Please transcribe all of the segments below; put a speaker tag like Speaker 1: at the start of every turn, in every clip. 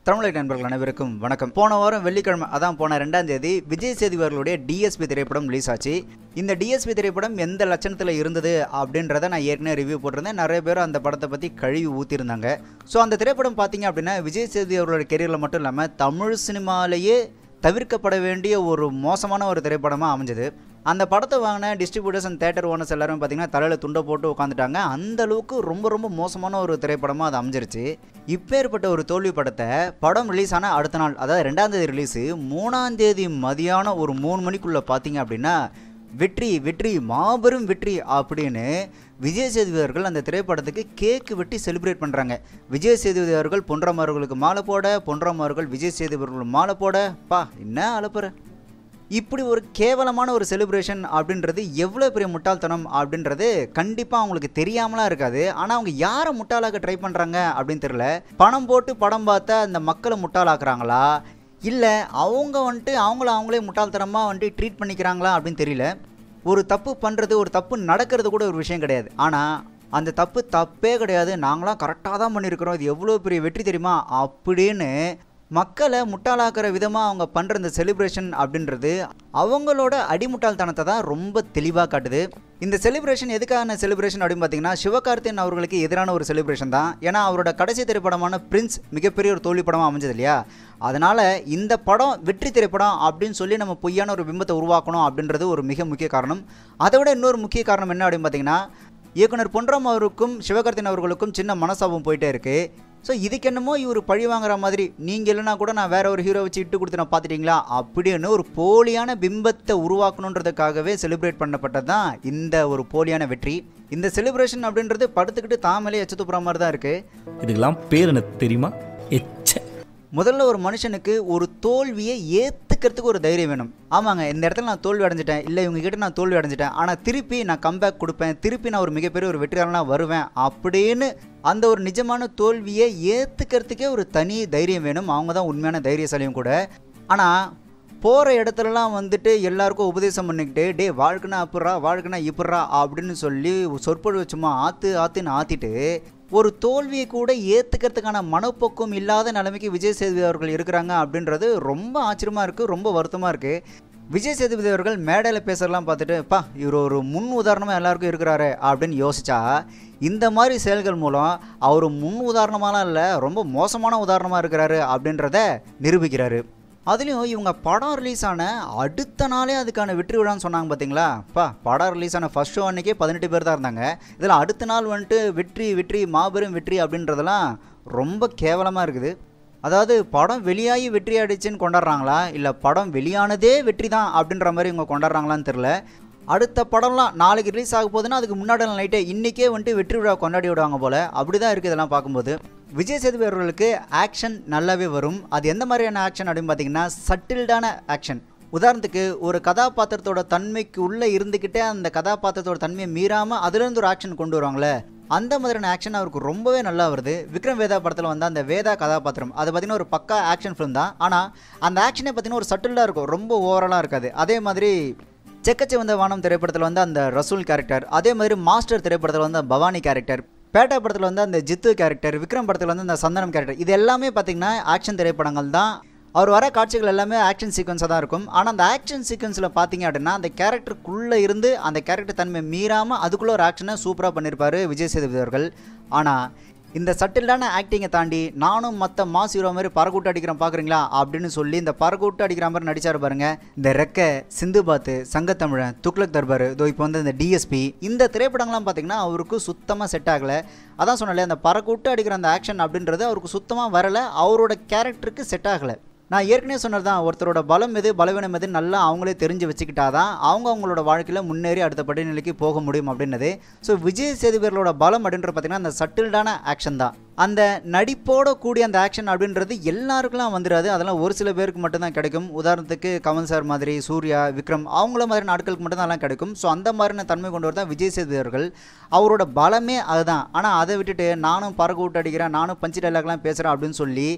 Speaker 1: தமிழக நண்பர்கள் அனைவருக்கும் வணக்கம் போன வாரம் வெள்ளிக்கிழமை அதான் போன ரெண்டாம் தேதி விஜய் சேதுபதி அவர்களுடைய டிஎஸ்பி திரைப்படம் ரிலீஸ் ஆச்சு இந்த டிஎஸ்பி திரைப்படம் எந்த லட்சணத்தில் இருந்தது அப்படின்றத நான் ஏற்கனவே ரிவ்யூ போட்டிருந்தேன் நிறைய பேர் அந்த படத்தை பற்றி கழுவி ஊற்றிருந்தாங்க ஸோ அந்த திரைப்படம் பார்த்தீங்க அப்படின்னா விஜய் சேதுபதி அவர்களோட கெரியரில் மட்டும் இல்லாமல் தமிழ் சினிமாலேயே தவிர்க்கப்பட வேண்டிய ஒரு மோசமான ஒரு திரைப்படமாக அமைஞ்சது அந்த படத்தை வாங்கின டிஸ்ட்ரிபியூட்டர்ஸ் அண்ட் தேட்டர் ஓனர்ஸ் எல்லாரும் பார்த்தீங்கன்னா தலையில் துண்டை போட்டு உட்காந்துட்டாங்க அந்த அளவுக்கு ரொம்ப ரொம்ப மோசமான ஒரு திரைப்படமாக அது அமைஞ்சிருச்சு இப்பேற்பட்ட ஒரு தோல்வி படத்தை படம் ரிலீஸ் ஆன அடுத்த நாள் அதாவது ரெண்டாம் தேதி ரிலீஸு மூணாம் தேதி மதியானம் ஒரு மூணு மணிக்குள்ளே பார்த்தீங்க அப்படின்னா வெற்றி வெற்றி மாபெரும் வெற்றி அப்படின்னு விஜய் சேதுபதி அவர்கள் அந்த திரைப்படத்துக்கு கேக்கு வெட்டி செலிப்ரேட் பண்ணுறாங்க விஜய் சேதுபதி அவர்கள் பொன்ராம் அவர்களுக்கு மாலை போட பொன்ராம் அவர்கள் விஜய் சேதுபதி அவர்கள் மாலை போட பா என்ன அலப்புற இப்படி ஒரு கேவலமான ஒரு செலிப்ரேஷன் அப்படின்றது எவ்வளோ பெரிய முட்டாள்தனம் அப்படின்றது கண்டிப்பாக அவங்களுக்கு தெரியாமலாம் இருக்காது ஆனால் அவங்க யாரை முட்டாளாக்க ட்ரை பண்ணுறாங்க அப்படின்னு தெரியல பணம் போட்டு படம் பார்த்த அந்த மக்களை முட்டாளாக்குறாங்களா இல்லை அவங்க வந்துட்டு அவங்கள அவங்களே முட்டாள்தனமாக வந்துட்டு ட்ரீட் பண்ணிக்கிறாங்களா அப்படின்னு தெரியல ஒரு தப்பு பண்ணுறது ஒரு தப்பு நடக்கிறது கூட ஒரு விஷயம் கிடையாது ஆனால் அந்த தப்பு தப்பே கிடையாது நாங்களாம் கரெக்டாக தான் பண்ணியிருக்கிறோம் இது எவ்வளோ பெரிய வெற்றி தெரியுமா அப்படின்னு மக்களை முட்டாளாக்குற விதமாக அவங்க பண்ணுற இந்த செலிப்ரேஷன் அப்படின்றது அவங்களோட அடிமுட்டாள்தனத்தை தான் ரொம்ப தெளிவாக காட்டுது இந்த செலிப்ரேஷன் எதுக்கான செலிப்ரேஷன் அப்படின்னு பார்த்தீங்கன்னா சிவகார்த்தியன் அவர்களுக்கு எதிரான ஒரு செலிப்ரேஷன் தான் ஏன்னா அவரோட கடைசி திரைப்படமான பிரின்ஸ் மிகப்பெரிய ஒரு தோல்வி படமாக அமைஞ்சது இல்லையா அதனால் இந்த படம் வெற்றி திரைப்படம் அப்படின்னு சொல்லி நம்ம பொய்யான ஒரு பிம்பத்தை உருவாக்கணும் அப்படின்றது ஒரு மிக முக்கிய காரணம் அதை விட இன்னொரு முக்கிய காரணம் என்ன அப்படின்னு பார்த்தீங்கன்னா இயக்குனர் பொன்ராம் அவருக்கும் சிவகார்த்தியன் அவர்களுக்கும் சின்ன மனசாபம் போயிட்டே இருக்கு ஸோ இதுக்கு என்னமோ இவர் பழி வாங்குற மாதிரி நீங்கள் இல்லைனா கூட நான் வேற ஒரு ஹீரோ வச்சு இட்டு கொடுத்து நான் பார்த்துட்டீங்களா அப்படின்னு ஒரு போலியான பிம்பத்தை உருவாக்கணுன்றதுக்காகவே செலிப்ரேட் பண்ணப்பட்டது தான் இந்த ஒரு போலியான வெற்றி இந்த செலிப்ரேஷன் அப்படின்றது படுத்துக்கிட்டு தாமலே எச்ச துப்புற மாதிரி தான் இருக்குது
Speaker 2: இதுக்கெல்லாம் பேர் என்ன தெரியுமா எச்ச
Speaker 1: முதல்ல ஒரு மனுஷனுக்கு ஒரு தோல்வியை ஏற்றுக்கிறதுக்கு ஒரு தைரியம் வேணும் ஆமாங்க இந்த இடத்துல நான் தோல்வி அடைஞ்சிட்டேன் இல்லை இவங்க கிட்ட நான் தோல்வி அடைஞ்சிட்டேன் ஆனால் திருப்பி நான் கம்பேக் கொடுப்பேன் திருப்பி நான் ஒரு மிகப்பெரிய ஒரு வெற்றியாளனாக வருவேன் அப்படின்னு அந்த ஒரு நிஜமான தோல்வியை ஏற்றுக்கிறதுக்கே ஒரு தனி தைரியம் வேணும் அவங்க தான் உண்மையான தைரியசாலியும் கூட ஆனால் போகிற இடத்துலலாம் வந்துட்டு எல்லாருக்கும் உபதேசம் பண்ணிக்கிட்டு டே வாழ்க்கைனா அப்புறா வாழ்க்கைனா இப்பட்றா அப்படின்னு சொல்லி சொற்பொழிவு சும்மா ஆற்று ஆற்றுன்னு ஆற்றிட்டு ஒரு தோல்வியை கூட ஏற்றுக்கிறதுக்கான மனப்போக்கம் இல்லாத நிலைமைக்கு விஜய் சேதுபதி அவர்கள் இருக்கிறாங்க அப்படின்றது ரொம்ப ஆச்சரியமாக இருக்குது ரொம்ப வருத்தமாக இருக்குது விஜய் சேதுபதி அவர்கள் மேடையில் பேசுறதெல்லாம் பார்த்துட்டு பா இவர் ஒரு முன் உதாரணமாக எல்லாருக்கும் இருக்கிறாரு அப்படின்னு யோசிச்சா இந்த மாதிரி செயல்கள் மூலம் அவர் முன் உதாரணமாலாம் இல்லை ரொம்ப மோசமான உதாரணமாக இருக்கிறாரு அப்படின்றத நிரூபிக்கிறாரு அதுலேயும் இவங்க படம் ரிலீஸ் ஆன அடுத்த நாளே அதுக்கான வெற்றி விழான்னு சொன்னாங்க பார்த்தீங்களா பா படம் ரிலீஸ் ஆன ஃபர்ஸ்ட் ஷோ அன்றைக்கே பதினெட்டு பேர் தான் இருந்தாங்க இதில் அடுத்த நாள் வந்துட்டு வெற்றி வெற்றி மாபெரும் வெற்றி அப்படின்றதெல்லாம் ரொம்ப கேவலமாக இருக்குது அதாவது படம் வெளியாகி வெற்றி ஆயிடுச்சுன்னு கொண்டாடுறாங்களா இல்லை படம் வெளியானதே வெற்றி தான் அப்படின்ற மாதிரி இவங்க கொண்டாடுறாங்களான்னு தெரில அடுத்த படம்லாம் நாளைக்கு ரிலீஸ் ஆக போகுதுன்னா அதுக்கு முன்னாடி நைட்டே இன்றைக்கே வந்துட்டு வெற்றி விழா கொண்டாடி விடுவாங்க போல் அப்படி தான் இருக்குது இதெல்லாம் பார்க்கும்போது விஜய் சேதுபதி அவர்களுக்கு ஆக்ஷன் நல்லாவே வரும் அது எந்த மாதிரியான ஆக்ஷன் அப்படின்னு பார்த்தீங்கன்னா சட்டில்டான ஆக்ஷன் உதாரணத்துக்கு ஒரு கதாபாத்திரத்தோட தன்மைக்கு உள்ளே இருந்துக்கிட்டே அந்த கதாபாத்திரத்தோட தன்மையை மீறாமல் அதுலேருந்து ஒரு ஆக்ஷன் கொண்டு வருவாங்களே அந்த மாதிரியான ஆக்ஷன் அவருக்கு ரொம்பவே நல்லா வருது விக்ரம் வேதா படத்தில் வந்து அந்த வேதா கதாபாத்திரம் அது பார்த்தீங்கன்னா ஒரு பக்கா ஆக்ஷன் ஃபிலிம் தான் ஆனால் அந்த ஆக்ஷனே பார்த்தீங்கன்னா ஒரு சட்டில்டாக இருக்கும் ரொம்ப ஓவராலாக இருக்காது அதே மாதிரி செக்கச்சிவந்த வானம் திரைப்படத்தில் வந்து அந்த ரசூல் கேரக்டர் அதே மாதிரி மாஸ்டர் திரைப்படத்தில் வந்து பவானி கேரக்டர் பேட்டா படத்தில் வந்து அந்த ஜித்து கேரக்டர் விக்ரம் படத்தில் வந்து அந்த சந்தனம் கேரக்டர் இது எல்லாமே பார்த்தீங்கன்னா ஆக்ஷன் திரைப்படங்கள் தான் அவர் வர காட்சிகள் எல்லாமே ஆக்ஷன் சீக்வன்ஸாக தான் இருக்கும் ஆனால் அந்த ஆக்ஷன் சீக்வன்ஸில் பார்த்தீங்க அப்படின்னா அந்த கேரக்டருக்குள்ளே இருந்து அந்த கேரக்டர் தன்மை மீறாமல் அதுக்குள்ளே ஒரு ஆக்ஷனை சூப்பராக பண்ணியிருப்பார் விஜய் சேதுபதி அவர்கள் ஆனால் இந்த சட்டில்டான ஆக்டிங்கை தாண்டி நானும் மற்ற மாஸ் ஹீரோ மாதிரி பறக்கூட்டு அடிக்கிறேன் பார்க்குறீங்களா அப்படின்னு சொல்லி இந்த பறக்கூட்டு அடிக்கிற மாதிரி நடிச்சார் பாருங்க இந்த ரெக்க சிந்து பாத்து சங்கத்தமிழன் துக்ளக் தர்பார் இதோ இப்போ வந்து இந்த டிஎஸ்பி இந்த திரைப்படங்கள்லாம் பார்த்தீங்கன்னா அவருக்கு சுத்தமாக செட் ஆகலை அதான் சொன்னல அந்த பறக்கூட்டு அடிக்கிற அந்த ஆக்ஷன் அப்படின்றது அவருக்கு சுத்தமாக வரலை அவரோட கேரக்டருக்கு செட் ஆகலை நான் ஏற்கனவே சொன்னது தான் ஒருத்தரோட பலம் எது பலவீனம் எது நல்லா அவங்களே தெரிஞ்சு வச்சுக்கிட்டாதான் அவங்க அவங்களோட வாழ்க்கையில் முன்னேறி அடுத்த படிநிலைக்கு போக முடியும் அப்படின்னது ஸோ விஜய் சேதுபதிகளோட பலம் அப்படின்றது பார்த்தீங்கன்னா அந்த சட்டில்டான ஆக்ஷன் தான் அந்த நடிப்போட கூடிய அந்த ஆக்ஷன் அப்படின்றது எல்லாருக்கெல்லாம் வந்துடாது அதெல்லாம் ஒரு சில பேருக்கு மட்டும்தான் கிடைக்கும் உதாரணத்துக்கு கமல் சார் மாதிரி சூர்யா விக்ரம் அவங்கள மாதிரியான ஆட்களுக்கு மட்டும் தான் கிடைக்கும் ஸோ அந்த மாதிரியான தன்மை கொண்டு வரதான் விஜய் சேதுபதி அவர்கள் அவரோட பலமே அதுதான் ஆனால் அதை விட்டுட்டு நானும் பறக்க விட்டு அடிக்கிறேன் நானும் பஞ்சு டைலாக்லாம் பேசுகிறேன் அப்படின்னு சொல்லி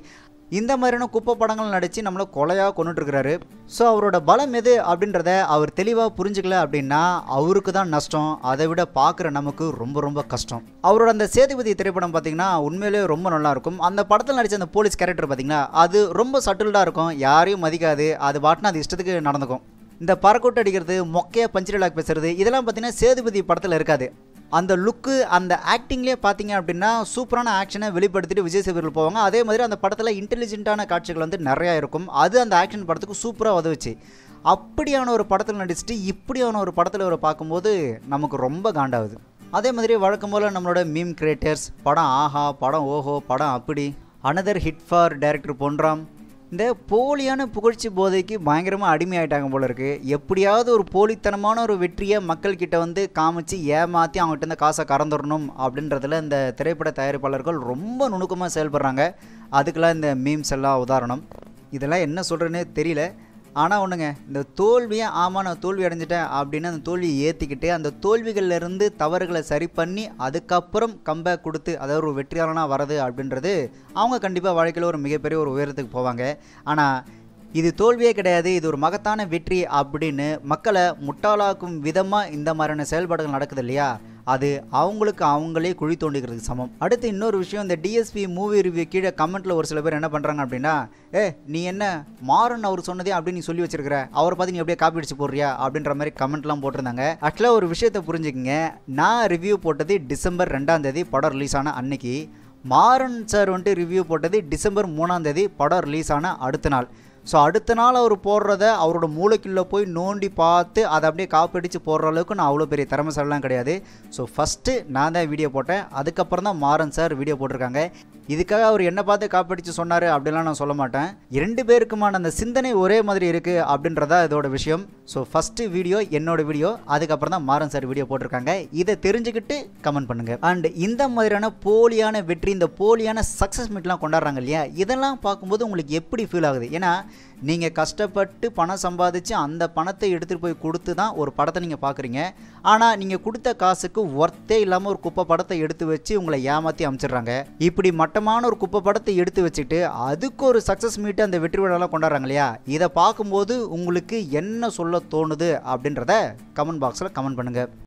Speaker 1: இந்த மாதிரியான குப்பை படங்கள் நடித்து நம்மளை கொலையாக கொண்டுட்டு இருக்கிறாரு ஸோ அவரோட பலம் எது அப்படின்றத அவர் தெளிவாக புரிஞ்சுக்கல அப்படின்னா அவருக்கு தான் நஷ்டம் அதை விட பார்க்குற நமக்கு ரொம்ப ரொம்ப கஷ்டம் அவரோட அந்த சேதுபதி திரைப்படம் பார்த்தீங்கன்னா உண்மையிலேயே ரொம்ப நல்லா இருக்கும் அந்த படத்தில் நடித்த அந்த போலீஸ் கேரக்டர் பார்த்தீங்கன்னா அது ரொம்ப சட்டில்டாக இருக்கும் யாரையும் மதிக்காது அது பாட்டுன்னு அது இஷ்டத்துக்கு நடந்துக்கும் இந்த பறக்கோட்டு அடிக்கிறது மொக்கையாக பஞ்சு டைலாக் பேசுறது இதெல்லாம் பார்த்தீங்கன்னா சேதுபதி படத்தில் இருக்காது அந்த லுக்கு அந்த ஆக்டிங்லேயே பார்த்தீங்க அப்படின்னா சூப்பரான ஆக்ஷனை வெளிப்படுத்திட்டு விஜய் சேவர்கள் போவாங்க அதே மாதிரி அந்த படத்தில் இன்டெலிஜென்ட்டான காட்சிகள் வந்து நிறையா இருக்கும் அது அந்த ஆக்ஷன் படத்துக்கு சூப்பராக உதவுச்சு அப்படியான ஒரு படத்தில் நடிச்சுட்டு இப்படியான ஒரு படத்தில் ஒரு பார்க்கும்போது நமக்கு ரொம்ப காண்டாகுது அதே மாதிரி வழக்கம் போல் நம்மளோட மீம் கிரியேட்டர்ஸ் படம் ஆஹா படம் ஓஹோ படம் அப்படி another hit for director Ponram இந்த போலியான புகழ்ச்சி போதைக்கு பயங்கரமாக அடிமையாயிட்டாங்க போல இருக்கு எப்படியாவது ஒரு போலித்தனமான ஒரு வெற்றியை மக்கள்கிட்ட வந்து காமிச்சு ஏமாற்றி அவங்ககிட்ட இருந்து காசை கறந்துடணும் அப்படின்றதுல இந்த திரைப்பட தயாரிப்பாளர்கள் ரொம்ப நுணுக்கமாக செயல்படுறாங்க அதுக்கெல்லாம் இந்த மீம்ஸ் எல்லாம் உதாரணம் இதெல்லாம் என்ன சொல்கிறேன்னே தெரியல ஆனால் ஒன்றுங்க இந்த தோல்வியை ஆமாம் நான் தோல்வி அடைஞ்சிட்டேன் அப்படின்னு அந்த தோல்வியை ஏற்றிக்கிட்டு அந்த தோல்விகள்ல இருந்து தவறுகளை சரி பண்ணி அதுக்கப்புறம் கம்பேக் கொடுத்து அதாவது ஒரு வெற்றியாளனாக வரது அப்படின்றது அவங்க கண்டிப்பாக வாழ்க்கையில் ஒரு மிகப்பெரிய ஒரு உயரத்துக்கு போவாங்க ஆனால் இது தோல்வியே கிடையாது இது ஒரு மகத்தான வெற்றி அப்படின்னு மக்களை முட்டாளாக்கும் விதமாக இந்த மாதிரியான செயல்பாடுகள் நடக்குது இல்லையா அது அவங்களுக்கு அவங்களே குழி தோண்டிக்கிறதுக்கு சமம் அடுத்து இன்னொரு விஷயம் இந்த டிஎஸ்பி மூவி ரிவ்யூ கீழே கமெண்ட்டில் ஒரு சில பேர் என்ன பண்ணுறாங்க அப்படின்னா ஏ நீ என்ன மாறன் அவர் சொன்னதே அப்படின்னு நீ சொல்லி வச்சிருக்கிற அவரை பார்த்து நீ அப்படியே காப்பி அடிச்சு போடுறியா அப்படின்ற மாதிரி கமெண்ட்லாம் போட்டிருந்தாங்க ஆக்சுவலாக ஒரு விஷயத்தை புரிஞ்சுக்கங்க நான் ரிவ்யூ போட்டது டிசம்பர் ரெண்டாம் தேதி படம் ரிலீஸ் ஆன அன்னைக்கு மாறன் சார் வந்துட்டு ரிவ்யூ போட்டது டிசம்பர் மூணாம் தேதி படம் ரிலீஸ் ஆன அடுத்த நாள் ஸோ அடுத்த நாள் அவர் போடுறத அவரோட மூளைக்குள்ளே போய் நோண்டி பார்த்து அதை அப்படியே காப்படிச்சு போடுற அளவுக்கு நான் அவ்வளோ பெரிய திறமைசாலாம் கிடையாது ஸோ ஃபஸ்ட்டு நான் தான் வீடியோ போட்டேன் அதுக்கப்புறம் தான் மாறன் சார் வீடியோ போட்டிருக்காங்க இதுக்காக அவர் என்ன பார்த்து காப்படிச்சு சொன்னார் அப்படிலாம் நான் சொல்ல மாட்டேன் இரண்டு பேருக்குமான அந்த சிந்தனை ஒரே மாதிரி இருக்குது அப்படின்றதா இதோட விஷயம் ஸோ ஃபஸ்ட்டு வீடியோ என்னோட வீடியோ அதுக்கப்புறம் தான் மாறன் சார் வீடியோ போட்டிருக்காங்க இதை தெரிஞ்சுக்கிட்டு கமெண்ட் பண்ணுங்க அண்ட் இந்த மாதிரியான போலியான வெற்றி இந்த போலியான சக்ஸஸ் மீட்லாம் கொண்டாடுறாங்க இல்லையா இதெல்லாம் பார்க்கும்போது உங்களுக்கு எப்படி ஃபீல் ஆகுது ஏன்னா நீங்கள் கஷ்டப்பட்டு பணம் சம்பாதிச்சு அந்த பணத்தை எடுத்துகிட்டு போய் கொடுத்து தான் ஒரு படத்தை நீங்கள் பார்க்குறீங்க ஆனால் நீங்கள் கொடுத்த காசுக்கு ஒர்த்தே இல்லாமல் ஒரு குப்பை படத்தை எடுத்து வச்சு உங்களை ஏமாற்றி அமைச்சிடுறாங்க இப்படி மட்டமான ஒரு குப்பை படத்தை எடுத்து வச்சுட்டு அதுக்கு ஒரு சக்ஸஸ் மீட்டு அந்த வெற்றி விழாலாம் கொண்டாடுறாங்க இல்லையா இதை பார்க்கும்போது உங்களுக்கு என்ன சொல்ல தோணுது அப்படின்றத கமெண்ட் பாக்ஸில் கமெண்ட் பண்ணுங்கள்